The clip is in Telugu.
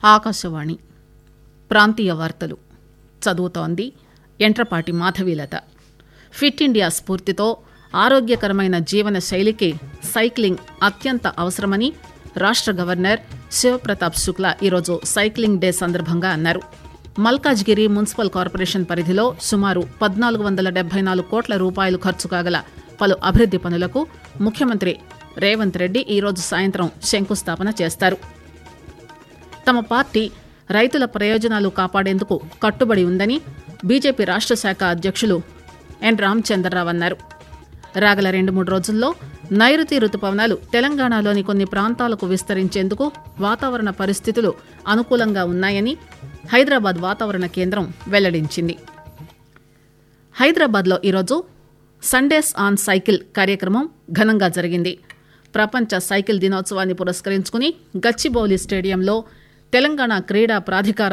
ఆకాశవాణి ప్రాంతీయ వార్తలు చదువుతోంది ఎంట్రపాటి మాధవీలత ఫిట్ ఇండియా స్ఫూర్తితో ఆరోగ్యకరమైన జీవన శైలికి సైక్లింగ్ అత్యంత అవసరమని రాష్ట గవర్నర్ శివప్రతాప్ శుక్లా ఈరోజు సైక్లింగ్ డే సందర్భంగా అన్నారు మల్కాజ్గిరి మున్సిపల్ కార్పొరేషన్ పరిధిలో సుమారు పద్నాలుగు వందల డెబ్బై నాలుగు కోట్ల రూపాయలు ఖర్చు కాగల పలు అభివృద్ది పనులకు ముఖ్యమంత్రి రేవంత్ రెడ్డి ఈరోజు సాయంత్రం శంకుస్థాపన చేస్తారు తమ పార్టీ రైతుల ప్రయోజనాలు కాపాడేందుకు కట్టుబడి ఉందని బీజేపీ రాష్ట శాఖ అధ్యక్షులు ఎన్ రామచంద్రరావు అన్నారు రాగల రెండు మూడు రోజుల్లో నైరుతి రుతుపవనాలు తెలంగాణలోని కొన్ని ప్రాంతాలకు విస్తరించేందుకు వాతావరణ పరిస్థితులు అనుకూలంగా ఉన్నాయని హైదరాబాద్ వాతావరణ కేంద్రం వెల్లడించింది హైదరాబాద్లో ఈరోజు సండేస్ ఆన్ సైకిల్ కార్యక్రమం ఘనంగా జరిగింది ప్రపంచ సైకిల్ దినోత్సవాన్ని పురస్కరించుకుని గచ్చిబౌలి స్టేడియంలో తెలంగాణ క్రీడా ప్రాధికార